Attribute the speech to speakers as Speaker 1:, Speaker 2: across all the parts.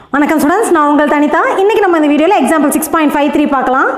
Speaker 1: வணக்கம் ஸ்டூடெண்ட்ஸ் நான் உங்கள் தனிதா இன்னைக்கு நம்ம இந்த வீடியோவில் example six point five three பார்க்கலாம்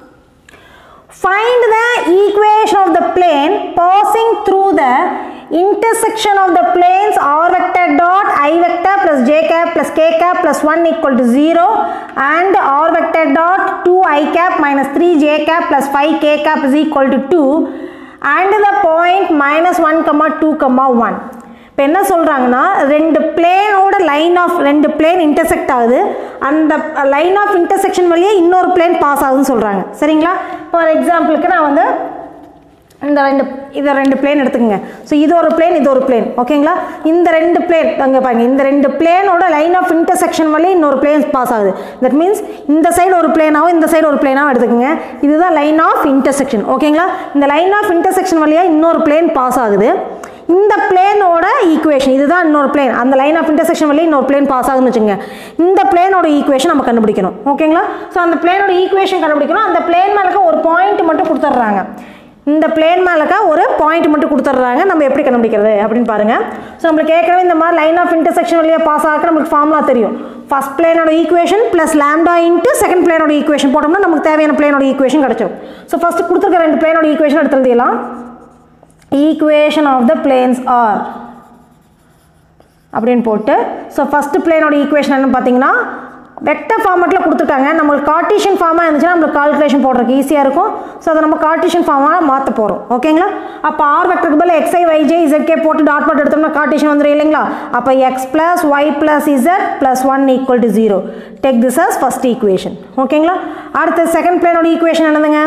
Speaker 1: Find the equation of the plane passing through the intersection of the planes r vector dot i vector plus j cap plus k cap plus 1 equal to 0 and r vector dot 2 i cap minus 3 j cap plus 5 k cap is equal to 2 and the point minus 1 comma 2 comma 1 இப்போ என்ன சொல்கிறாங்கன்னா ரெண்டு பிளேனோட line of ரெண்டு plane intersect ஆகுது அந்த line of intersection வழியே இன்னொரு பிளேன் பாஸ் ஆகுதுன்னு சொல்கிறாங்க சரிங்களா ஃபார் எக்ஸாம்பிளுக்கு நான் வந்து இந்த ரெண்டு இதை ரெண்டு பிளேன் எடுத்துக்கோங்க ஸோ இது ஒரு பிளேன் இது ஒரு பிளேன் ஓகேங்களா இந்த ரெண்டு பிளேன் அங்கே பாருங்க இந்த ரெண்டு பிளேனோட லைன் ஆஃப் இன்டர்செக்ஷன் வழியே இன்னொரு பிளேன் பாஸ் ஆகுது தட் மீன்ஸ் இந்த சைடு ஒரு பிளேனாகவும் இந்த சைடு ஒரு பிளேனாகவும் எடுத்துக்கோங்க இதுதான் லைன் ஆஃப் இன்டர்செக்ஷன் ஓகேங்களா இந்த லைன் ஆஃப் இன்டர்செக்ஷன் வழியாக இன்னொரு பிளேன் பாஸ் ஆகுது இந்த பிளேனோட ஈக்குவேஷன் இதுதான் இன்னொரு பிளேன் அந்த லைன் ஆஃப் இன்டர்செக்ஷன் வழியே இன்னொரு பிளேன் பாஸ் ஆகுதுன்னு வச்சுங்க இந்த பிளேனோட ஈக்குவேஷன் நம்ம கண்டுபிடிக்கணும் ஓகேங்களா ஸோ அந்த பிளேனோட ஈக்குவேஷன் கண்டுபிடிக்கணும் அந்த பிளேன் மேலக்க ஒரு பாயிண்ட் மட்டும் கொடுத்துட்றாங்க இந்த பிளேன் மேலக்க ஒரு பாயிண்ட் மட்டும் கொடுத்துட்றாங்க நம்ம எப்படி கண்டுபிடிக்கிறது அப்படின்னு பாருங்க ஸோ நம்மளுக்கு ஏற்கனவே இந்த மாதிரி லைன் ஆஃப் இன்டர்செக்ஷன் வழியாக பாஸ் ஆக நம்மளுக்கு ஃபார்முலா தெரியும் ஃபர்ஸ்ட் பிளேனோட equation plus lambda into second பிளேனோட ஈக்குவேஷன் போட்டோம்னா நமக்கு தேவையான பிளேனோட ஈக்குவேஷன் கிடச்சிடும் ஸோ ஃபஸ்ட்டு கொடுத்துருக்க ரெண்டு பிளேனோட ஈக்குவேஷன் எடுத்து எழுதிடலாம் equation of the planes are அப்படின்னு போட்டு ஸோ ஃபஸ்ட்டு பிளேனோட ஈக்குவேஷன் என்னன்னு பார்த்தீங்கன்னா வெக்டர் ஃபார்மெட்டில் கொடுத்துருக்காங்க நம்மளுக்கு கார்டிஷன் ஃபார்மாக இருந்துச்சுன்னா நம்மளுக்கு கால்குலேஷன் போடுறதுக்கு ஈஸியாக இருக்கும் ஸோ அதை நம்ம கார்டிஷன் ஃபார்மாக மாற்ற போகிறோம் ஓகேங்களா அப்போ ஆர் வெக்டருக்கு பதில் எக்ஸ்ஐ வைஜே இசட்கே போட்டு டாட் பாட் எடுத்தோம்னா கார்டிஷன் வந்துடும் இல்லைங்களா அப்போ X plus Y plus Z plus one equal to zero take this as first equation ஓகேங்களா அடுத்து செகண்ட் பிளேனோட ஈக்குவேஷன் என்னதுங்க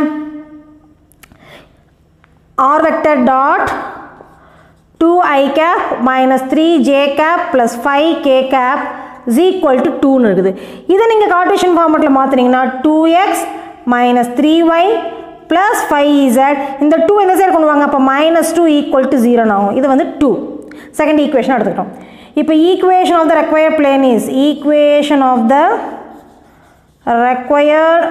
Speaker 1: r vector dot 2 i cap minus 3 j cap plus 5 k cap is equal to 2 னு இருக்குது இதை நீங்கள் கார்டேஷன் ஃபார்மெட்டில் மாற்றினீங்கன்னா 2x minus 3y plus 5z இந்த 2 இந்த சைடு கொண்டு வாங்க அப்போ மைனஸ் டூ ஈக்குவல் டு ஜீரோன்னு ஆகும் இது வந்து 2 செகண்ட் ஈக்குவேஷன் எடுத்துக்கிட்டோம் இப்போ equation of the required plane is equation of the required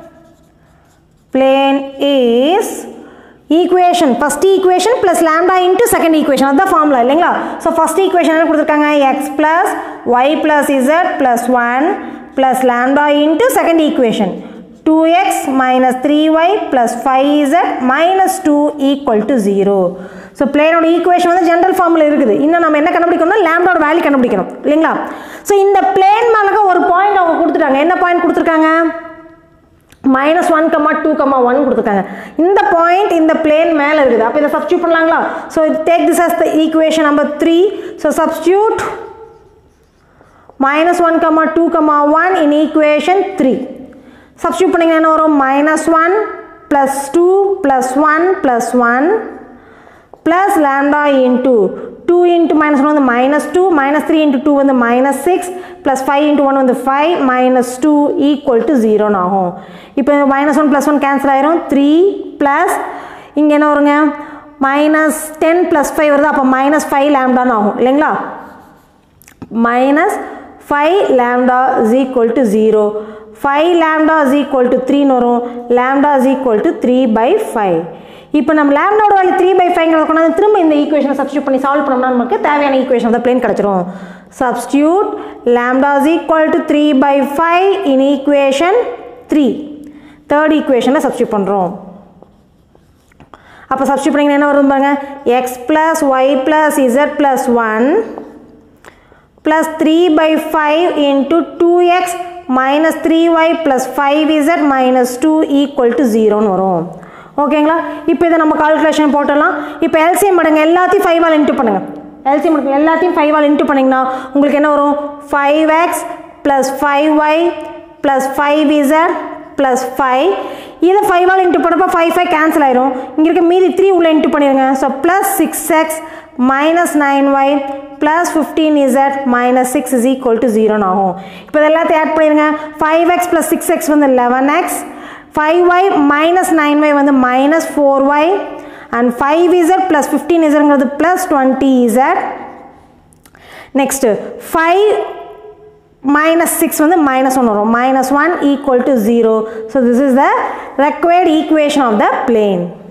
Speaker 1: plane is equation first equation plus lambda into second equation அதுதான் ஃபார்முலா இல்லைங்களா ஸோ ஃபஸ்ட் ஈக்குவேஷன் என்ன கொடுத்துருக்காங்க X plus Y plus Z plus one plus lambda into second equation two X minus three Y plus five Z minus two equal to zero so பிளேனோட equation வந்து general ஃபார்மில் இருக்குது இன்னும் நம்ம என்ன கண்டுபிடிக்கணும்னா லேம்டாவோட வேல்யூ கண்டுபிடிக்கணும் இல்லைங்களா ஸோ இந்த பிளேன் மேலே ஒரு பாயிண்ட் அவங்க கொடுத்துட்டாங்க என்ன பாயிண்ட் கொடுத்துருக்காங்க minus one comma two comma one கொடுத்துருக்காங்க இந்த பாயிண்ட் இந்த பிளேன் மேலே இருக்குது அப்போ இதை சப்ஸ்டியூட் பண்ணலாங்களா so take this as the equation number three so substitute minus one comma two comma one in equation three substitute பண்ணிங்கன்னா என்ன வரும் minus one plus two plus one plus one plus lambda into two into minus one வந்து minus two minus three into two வந்து minus six plus five into one வந்து five minus two equal to ஜீரோன்னு ஆகும் இப்போ minus one plus one cancel ஆயிரும் three plus இங்கே என்ன வருங்க மைனஸ் டென் ப்ளஸ் ஃபைவ் வருது அப்போ மைனஸ் ஃபைவ் லேம்டான்னு ஆகும் இல்லைங்களா minus five lambda is equal to zero five lambda is equal to த்ரீன்னு வரும் lambda is equal to three by five இப்போ நம்ம லேம்டாவோட வேல்யூ த்ரீ பை ஃபைவ்ங்கிறத கொண்டாந்து திரும்ப இந்த ஈக்குவேஷனை சப்ஸ்டியூட் பண்ணி சால்வ் பண்ணோம்னா நமக்கு தேவையான ஈக்குவேஷன் ஆஃப் த பிளேன் கிடச்சிரும் substitute lambda is equal to three by five in equation three third ஈக்குவேஷனில் சப்ஸ்டியூட் பண்ணுறோம் அப்போ சப்ஸ்டியூட் பண்ணிங்கன்னா என்ன வரும் பாருங்க X plus Y plus Z plus one plus three by five into two X minus three Y plus five Z minus two equal to ஜீரோன்னு வரும் ஓகேங்களா இப்போ இதை நம்ம கால்குலேஷன் போட்டலாம் இப்போ எல்சிஎம் பண்ணுங்க எல்லாத்தையும் ஃபைவ் ஆல் இன்ட்டு பண்ணுங்க எல்சிஎம் பண்ணுங்க எல்லாத்தையும் ஃபைவ் ஆல் இன்ட்டு பண்ணிங்கன்னா உங்களுக்கு என்ன வரும் five X plus five Y plus five Z plus five இதை ஃபைவ் ஆல் இன்ட்டு போட்டப்போ ஃபைவ் ஃபைவ் கேன்சல் ஆயிரும் இங்கே இருக்க மீதி த்ரீ உள்ள இன்ட்டு பண்ணிடுங்க so plus six X minus nine Y plus fifteen Z minus six is equal to ஜீரோன்னு ஆகும் இப்போ இது எல்லாத்தையும் ஆட் பண்ணிடுங்க five X plus six X வந்து eleven X five Y minus nine Y வந்து minus four Y and five Z plus fifteen இசட்ங்கிறது plus twenty Z next five minus 6 வந்து minus 1 வரும் minus 1 equal to 0 so this is the required equation of the plane